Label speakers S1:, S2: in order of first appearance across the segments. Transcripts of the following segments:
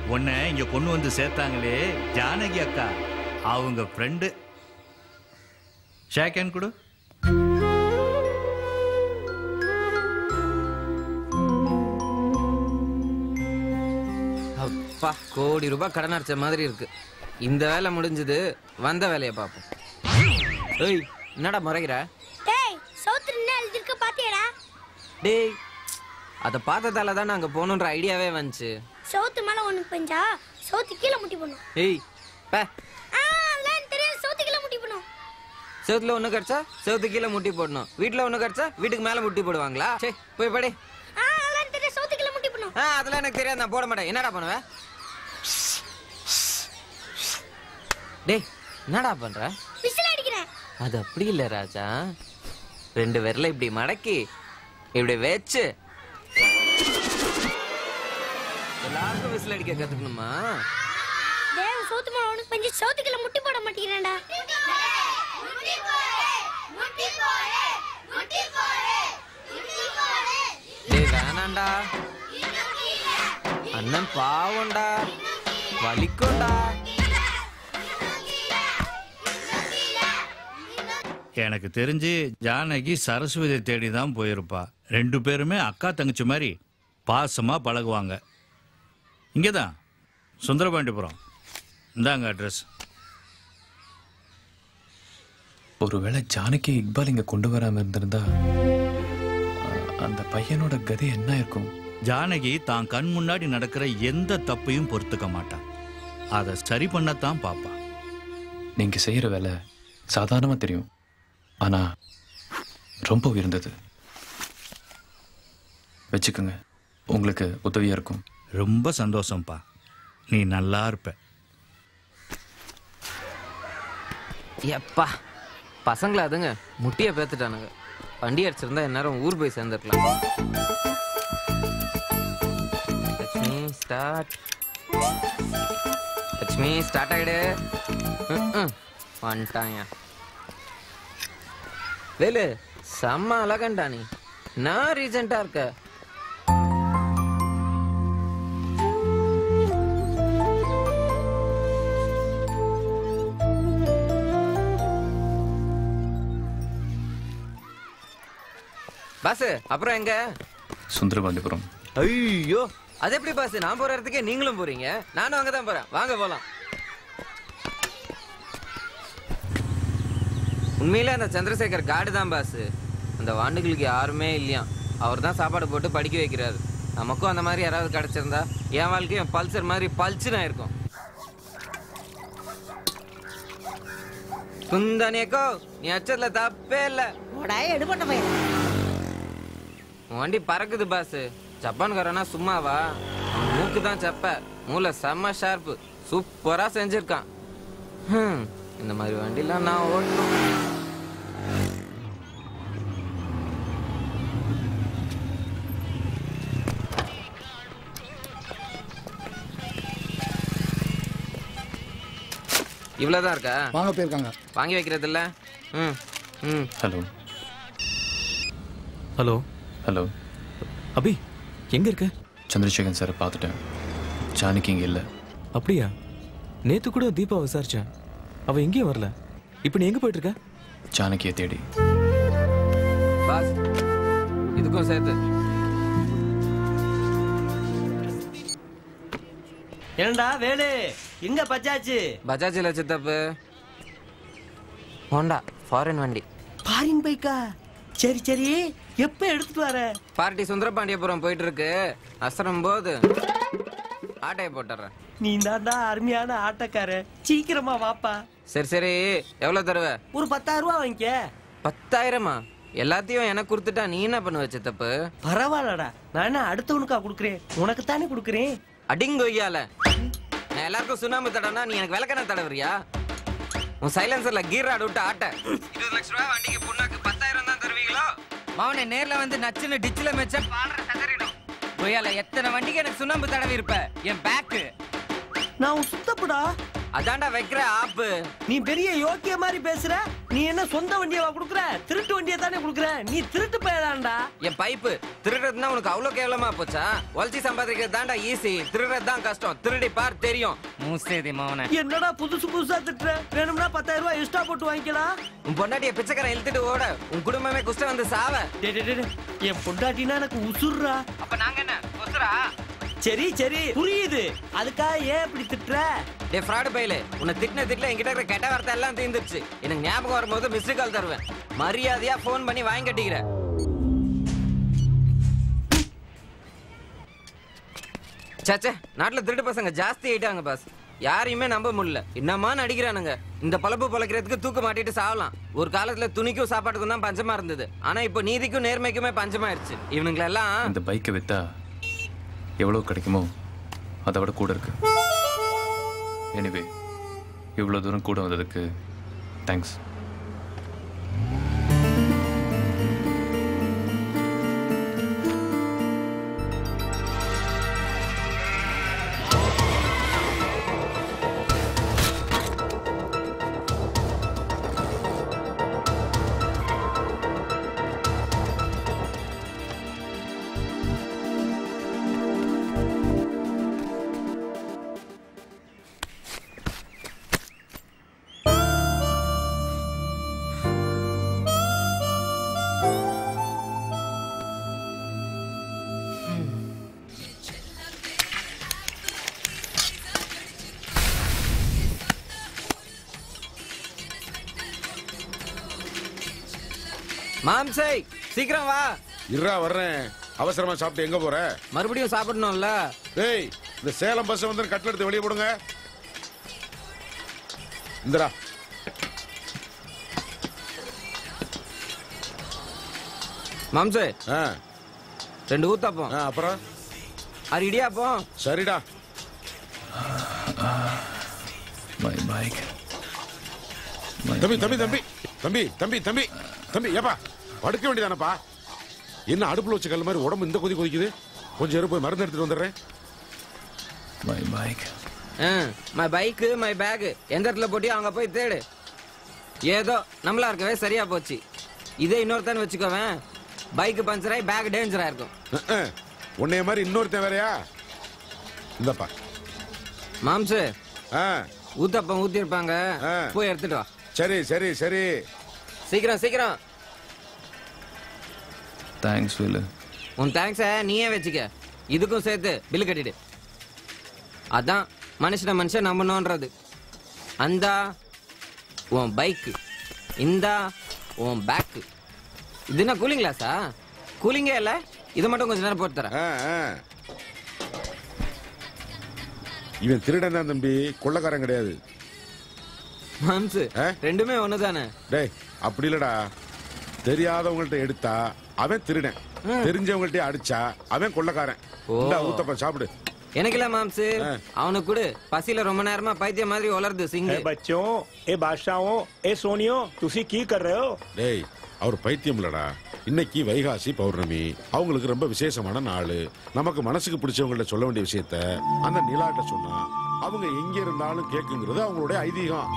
S1: உன்னை இங்க கொண்டு வந்து சேர்த்தாங்களே ஜானகி அக்கா அவங்க ஃப்ரெண்டு ஷேக் ஹேண்ட் கொடு
S2: அப்பா கோடி ரூபாய் கடன் அடிச்ச மாதிரி இருக்கு இந்த வேலை முடிஞ்சது வந்த வேலையை பார்ப்போம் ஏய் என்னடா முறைகிற
S3: டேய் சவுத்துல என்ன எழுதிருக்கு பாத்தியாடா
S2: டேய் அதை பார்த்ததால தான் நாங்கள் போகணுன்ற ஐடியாவே வந்துச்சு
S3: சவுத்து மேல ஒண்ணு பெஞ்சா சவுத்து கீழே முட்டி பண்ணும்
S2: ஏய் பே
S3: ஆ அதெல்லாம் எனக்கு தெரியாது சவுத்து கீழே முட்டி பண்ணும்
S2: செவுத்துல ஒன்று கிடச்சா செவுத்து கீழே முட்டி போடணும் வீட்டில் ஒன்று கிடச்சா வீட்டுக்கு மேலே முட்டி போடுவாங்களா சே போய் படி
S3: ஆ அதெல்லாம் எனக்கு தெரியாது சவுத்து கீழே முட்டி பண்ணும்
S2: ஆ அதெல்லாம் எனக்கு தெரியாது நான் போட மாட்டேன் என்னடா பண்ணுவேன் டேய் என்னடா பண்ற
S3: விசில் அடிக்கிறேன்
S2: அது அப்படி இல்ல ராஜா ரெண்டு விரல இப்படி மடக்கி இப்படி வச்சு எல்லாருக்கும் விசில் அடிக்க கத்துக்கணுமா
S3: டேய் சவுத்து மேல ஒண்ணு பெஞ்சு சவுத்து கீழே முட்டி போட மாட்டேங்கிறேன்டா
S2: டேய் வேணாண்டா அண்ணன் பாவம்டா வலிக்கும்டா
S1: எனக்கு தெரிஞ்சு ஜானகி சரஸ்வதி தேடி தான் போயிருப்பா ரெண்டு பேருமே அக்கா தங்கச்சி மாதிரி பாசமா பழகுவாங்க இங்கே தான் சுந்தரபாண்டிபுரம் இந்தாங்க அட்ரஸ்
S4: ஒருவேளை ஜானகி இக்பால் இங்க கொண்டு வராம இருந்திருந்தா அ- அந்த பையனோட கதி என்ன இருக்கும்
S1: ஜானகி தான் கண் முன்னாடி நடக்கிற எந்த தப்பையும் பொறுத்துக்க மாட்டான் அதை சரி பண்ணத்தான் பாப்பா
S4: நீங்க செய்யற வேலை சாதாரணமா தெரியும் ஆனா ரொம்ப உயர்ந்தது வச்சுக்கோங்க உங்களுக்கு உதவியா இருக்கும்
S1: ரொம்ப சந்தோஷம்ப்பா நீ நல்லா இருப்ப
S2: எப்பா பசங்கள அதுங்க முட்டியை பேத்துட்டானுங்க வண்டி அடிச்சிருந்தா இந்நேரம் ஊர் போய் சேர்ந்துருக்கலாம் லட்சுமி ஸ்டார்ட் லட்சுமி ஸ்டார்ட் ஆயிடு ம், ம். வந்துட்டாங்க வேலு செம்ம அழகண்டா நீ நான் ரீசெண்டா இருக்க பாஸ் அப்புறம் எங்க
S4: சுந்தரபாண்டிபுரம்
S2: ஐயோ அது எப்படி பாஸ் நான் போற இடத்துக்கே நீங்களும் போறீங்க நானும் அங்க தான் போறேன் வாங்க போலாம் உண்மையிலே அந்த சந்திரசேகர் காடு தான் பாஸ் அந்த வாண்டுகளுக்கு யாருமே இல்லையா அவர் தான் சாப்பாடு போட்டு படிக்க வைக்கிறாரு நமக்கும் அந்த மாதிரி யாராவது கிடைச்சிருந்தா என் வாழ்க்கையும் பல்சர் மாதிரி பல்ச்சுனா இருக்கும் குந்தானியக்கோ நீ அச்சதுல தப்பே இல்லை
S5: போடா எடுபட்ட பையன்
S2: உன் வண்டி பறக்குது பாஸ் ஜப்பான்காரனா சும்மாவா அவன் மூக்கு தான் செப்ப மூளை செம்ம ஷார்ப்பு சூப்பரா செஞ்சிருக்கான் ஹம், இந்த மாதிரி வண்டிலாம் நான் ஓட்டணும் இவ்வளவுதான் இருக்கா
S6: வாங்க போயிருக்காங்க
S2: வாங்கி வைக்கிறது இல்ல ம் ம்
S4: ஹலோ
S7: ஹலோ
S4: ஹலோ
S7: அபி எங்க இருக்க
S4: சந்திரசேகரன் சாரை பார்த்துட்டேன் ஜானகி இங்கே இல்லை
S7: அப்படியா நேத்து கூட தீபா விசாரிச்சேன் அவ எங்கேயும் வரல இப்போ நீ எங்க போயிட்டு இருக்க
S4: ஜானகியை தேடி
S2: பாஸ் இதுக்கும் சேர்த்து
S8: ஏண்டா வேலு எங்க பச்சாச்சு
S2: பஜாஜ்ல சித்தப்பு ஹோண்டா ஃபாரின் வண்டி
S8: பாரின் பைக்கா சரி சரி எப்ப எடுத்துட்டு வர
S2: பார்ட்டி சுந்தரபாண்டியபுரம் போயிட்டு இருக்கு அசரும் போது ஆட்டையை போட்டுறேன்
S8: நீ தாண்டா அருமையான ஆட்டக்கார சீக்கிரமா வாப்பா
S2: சரி சரி எவ்வளவு தருவ
S8: ஒரு பத்தாயிரம் ரூபா வாங்கிக்க
S2: பத்தாயிரமா எல்லாத்தையும் எனக்கு கொடுத்துட்டா நீ என்ன பண்ணுவ சித்தப்பு
S8: பரவாயில்லடா நான் என்ன அடுத்தவனுக்கா கொடுக்குறேன் உனக்கு தானே கொடுக்குறேன்
S2: அடிங்கொய்யால நான் எல்லாருக்கும் சுண்ணாம்பு தடனா நீ எனக்கு விளக்கண தடவுறியா உன் சைலன்சர்ல கீர் ராடு விட்டு ஆட்ட இருபது லட்ச ரூபாய் வண்டிக்கு புண்ணாக்கு பத்தாயிரம் தான் தருவீங்களோ மவனை நேர்ல வந்து நச்சுன்னு டிச்சில மெச்ச பாடுற சதறிடும் கொய்யால எத்தனை வண்டிக்கு எனக்கு சுண்ணாம்பு தடவி இருப்ப என் பேக்கு
S8: நான் உன் சுத்தப்புடா
S2: அதான்டா வைக்கிற ஆப்பு
S8: நீ பெரிய யோக்கிய மாதிரி பேசுற நீ என்ன சொந்த வண்டியவா குடுக்குற திருட்டு வண்டியை தானே குடுக்குற நீ திருட்டு போயதான்டா
S2: என் பைப்பு திருடுறதுன்னா உனக்கு அவ்வளவு கேவலமா போச்சா உழைச்சி சம்பாதிக்கிறது தான்டா ஈஸி திருடுறது தான் கஷ்டம் திருடி பார் தெரியும் மூசேதி மவன
S8: என்னடா புதுசு புதுசா திட்டுற வேணும்னா பத்தாயிரம் ரூபாய் எக்ஸ்ட்ரா போட்டு வாங்கிக்கலாம்
S2: உன் பொண்டாட்டிய பிச்சைக்காரன் இழுத்துட்டு ஓட உன் குடும்பமே குஷ்டம் வந்து சாவ
S8: டேய், டேய், டேய், டேய். என் பொண்டாட்டினா எனக்கு உசுர்றா
S2: அப்ப நாங்க என்ன குசுரா
S8: சரி சரி புரியுது அதுக்காக ஏன் இப்படி திட்டுற
S2: டே ஃப்ராடு பையலு உன்னை திட்டின திட்டில என்கிட்ட இருக்கிற கெட்ட வார்த்தை எல்லாம் தீர்ந்துருச்சு எனக்கு ஞாபகம் வரும்போது மிஸ்டு கால் தருவேன் மரியாதையா ஃபோன் பண்ணி வாங்கி கட்டிக்கிற சேச்சே நாட்டுல திருட்டு பசங்க ஜாஸ்தி ஆயிட்டாங்க பாஸ் யாரையுமே நம்ப முடியல என்னமா நடிக்கிறானுங்க இந்த பழப்பு பழக்கிறதுக்கு தூக்கு மாட்டிட்டு சாவலாம் ஒரு காலத்துல துணிக்கும் சாப்பாட்டுக்கும் தான் பஞ்சமா இருந்தது ஆனா இப்போ நீதிக்கும் நேர்மைக்குமே பஞ்சமாயிருச்சு இவனுங்களெல்லாம்
S4: இந்த பைக்கை வித்தா எவ்வளோ கிடைக்குமோ அதை விட கூட இருக்கு எனிவே இவ்வளோ தூரம் கூட வந்ததுக்கு தேங்க்ஸ்
S2: மாம்சை சீக்கிரம் வா
S5: இருடா வர்றேன் அவசரமா சாப்பிட்டு எங்க போற
S2: மறுபடியும் சாப்பிடணும்ல
S5: டேய் இந்த சேலம் பஸ் வந்து கட்டில் எடுத்து வெளியே போடுங்க இந்தடா
S2: மாம்சு
S5: ஆ
S2: ரெண்டு ஊத்தாப்பம்
S5: ஆ, அப்புறம்
S2: அது இடியாப்பம்
S5: சரிடா
S4: மை பைக்
S5: தம்பி தம்பி தம்பி தம்பி தம்பி தம்பி தம்பி ஏப்பா படுக்க வேண்டியதானப்பா என்ன அடுப்புல வச்ச கல் மாதிரி உடம்பு இந்த கொதி கொதிக்குது கொஞ்சம் இரு போய் மருந்து எடுத்துட்டு வந்துடுறேன்
S4: my bike
S2: my bike my bag எந்த இடத்துல போட்டியோ அங்க போய் தேடு ஏதோ நம்மளா இருக்கவே சரியா போச்சு இதே இன்னொருத்தன் வச்சுக்கோவேன் பைக் பஞ்சர் ஆகி பேக் டேஞ்சரா இருக்கும்
S5: அஹ், அஹ். உன்னைய மாதிரி இன்னொருத்தன் வேறயா இந்தப்பா
S2: மாம்சு
S5: ஆ
S2: ஊத்தப்பம் ஊத்திருப்பாங்க
S5: ஆ.
S2: போய் எடுத்துட்டு வா
S5: சரி சரி சரி
S2: சீக்கிரம் சீக்கிரம்
S4: தேங்க்ஸ் வேலு
S2: உன் தேங்க்ஸ நீயே வச்சுக்க இதுக்கும் சேர்த்து பில்லு கட்டிடு அதான் மனுஷனை மனுஷன் நம்பணுன்றது அந்தா உன் பைக்கு இந்தா உன் பேக்கு இது என்ன கூலிங் கிளாஸா கூலிங்கே இல்ல இது மட்டும் கொஞ்ச நேரம் போட்டு தரேன்
S5: ஆ, ஆ. இவன் திருடன் தான் தம்பி கொள்ளக்காரன் கிடையாது
S2: மாம்சு
S5: ஆ?
S2: ரெண்டுமே ஒண்ணுதானே
S5: டேய் அப்படி இல்லடா தெரியாதவங்கள்ட்ட எடுத்தா அவன் திருடன் தெரிஞ்சவங்கள்ட்ட அடிச்சா அவன் கொள்ளக்காரன்
S2: ஓ.
S5: இந்தா ஊத்தப்ப சாப்பிடு
S2: எனக்கு இல்ல மாம்சு
S5: ஆ.
S2: அவனுக்கு கூட பசியில ரொம்ப நேரமா பைத்தியம் மாதிரி வளருது சிங்கு
S6: ए बच्चों ए बादशाहों ए सोनियो तुसी की कर रहे हो
S5: டேய் அவர் பைத்தியம் இல்லடா இன்னைக்கு வைகாசி பௌர்ணமி அவங்களுக்கு ரொம்ப விசேஷமான நாள் நமக்கு மனசுக்கு பிடிச்சவங்கள்ட்ட சொல்ல வேண்டிய விஷயத்த அந்த நிலாட்ட சொன்னா அவங்க எங்க இருந்தாலும் கேக்குங்கிறது அவங்களுடைய ஐதீகம்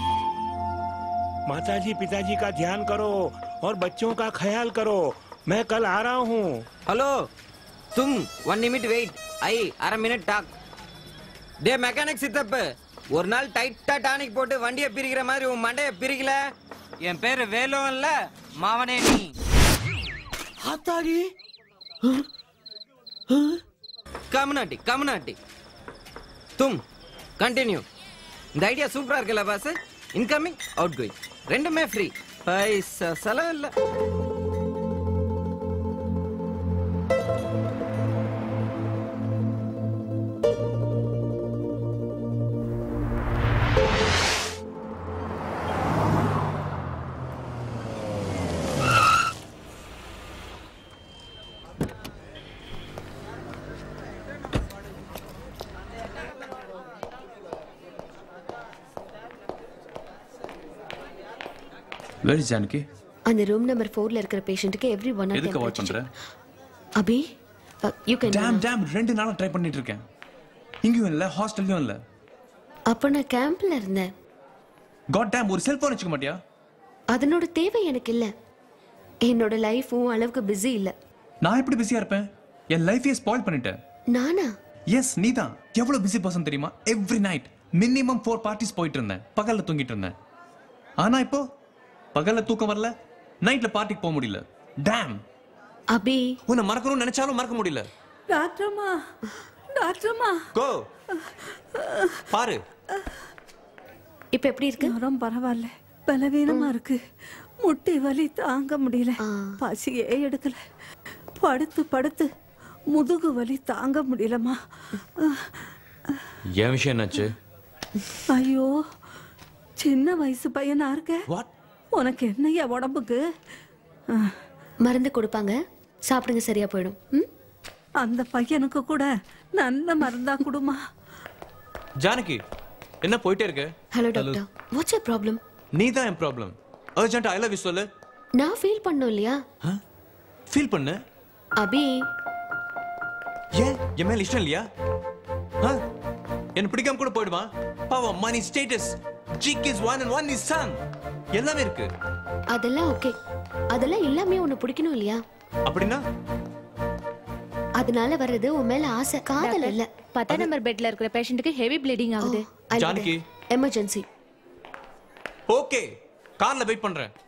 S6: माताजी पिताजी का ध्यान करो और बच्चों का ख्याल करो मैं कल आ रहा हूँ
S2: ஹலோ தும் ஒன் நிமிட் வெயிட் ஐ அரை மினிட் டாக் டே மெக்கானிக் சித்தப்பு ஒரு நாள் டைட்டா டானிக் போட்டு வண்டியை பிரிக்கிற மாதிரி உன் மண்டைய பிரிக்கல என் பேரு வேலும் இல்ல மாவனே நீ
S8: ஆத்தாடி
S2: கம்னாட்டி கம்னாட்டி தும் கண்டினியூ இந்த ஐடியா சூப்பரா இருக்குல்ல பாஸ் இன்கமிங் அவுட் கோயிங் ரெண்டுமே ஃப்ரீ பைசா செலவு இல்லை
S4: வெரி ஜானகி
S9: அந்த ரூம் நம்பர் ஃபோர்ல இருக்கிற பேஷண்ட்டுக்கு எவ்ரி ஒன்
S4: எதுக்கு அவாய்ட் பண்ற
S9: Abhi you can
S4: damn damn ரெண்டு நாளா ட்ரை பண்ணிட்டு இருக்கேன் இங்கேயும் இல்ல ஹாஸ்டல்லையும் இல்ல
S9: அப்போ நான் கேம்ப்ல இருந்தேன்
S4: காட் டேம் ஒரு செல்போன் வச்சுக்க மாட்டியா
S9: அதனோட தேவை எனக்கு இல்ல என்னோட லைஃபும் அளவுக்கு பிஸி இல்ல
S4: நான் எப்படி பிஸியா இருப்பேன் என் லைஃபையே ஸ்பாயில் பண்ணிட்டேன்
S9: நானா
S4: எஸ் நீ தான் எவ்வளவு பிஸி பர்சன் தெரியுமா every night minimum four parties போயிட்டு இருந்தேன் பகல்ல தூங்கிட்டு இருந்தேன் ஆனா இப்போ பகல்ல தூக்கம் வரல நைட்ல பார்ட்டிக்கு போக முடியல டேம்
S9: அபி
S4: உன்னை மறக்கணும்னு நினைச்சாலும் மறக்க முடியல
S10: டாக்டர்மா டாக்டர்மா
S4: கோ பாரு
S9: இப்ப எப்படி இருக்கு
S10: ஜுரம் பரவாயில்ல பலவீனமா இருக்கு முட்டி வலி தாங்க முடியல பசியே எடுக்கல படுத்து படுத்து முதுகு வலி தாங்க முடியலம்மா
S4: என் விஷயம் என்னாச்சு
S10: ஐயோ சின்ன வயசு பையனா இருக்க
S4: வாட்
S10: உனக்கு என்னய்யா உடம்புக்கு அஹ்,
S9: மருந்து கொடுப்பாங்க சாப்பிடுங்க சரியா போயிடும் ம்?
S10: அந்த பையனுக்கு கூட நல்ல மருந்தா கொடுமா
S4: ஜானகி என்ன போயிட்டே இருக்க
S9: hello doctor what's your problem
S4: நீ தான் என் problem urgent I love you சொல்லு
S9: நான் ஃபீல் பண்ணோம் இல்லையா
S4: ஃபீல் பண்ணு
S9: அபி
S4: ஏன் என் மேல இஷ்டம் இல்லையா ஆ? என்ன பிடிக்காம கூட போயிடுமா பாவம் மணி ஸ்டேட்டஸ் ஜிக் is one and one is sun எல்லாமே இருக்கு
S9: அதெல்லாம் ஓகே அதெல்லாம் எல்லாமே உன்னை பிடிக்கணும் இல்லையா
S4: அப்படின்னா
S9: அதனால வர்றது உன் மேல ஆசை காதல் இல்ல
S11: பத்தாம் நம்பர் பெட்ல இருக்கிற பேஷண்ட்டுக்கு ஹெவி ப்ளீடிங் ஆகுது
S4: ஜானகி
S9: எமர்ஜென்சி
S4: ஓகே கார்ல வெயிட் பண்றேன்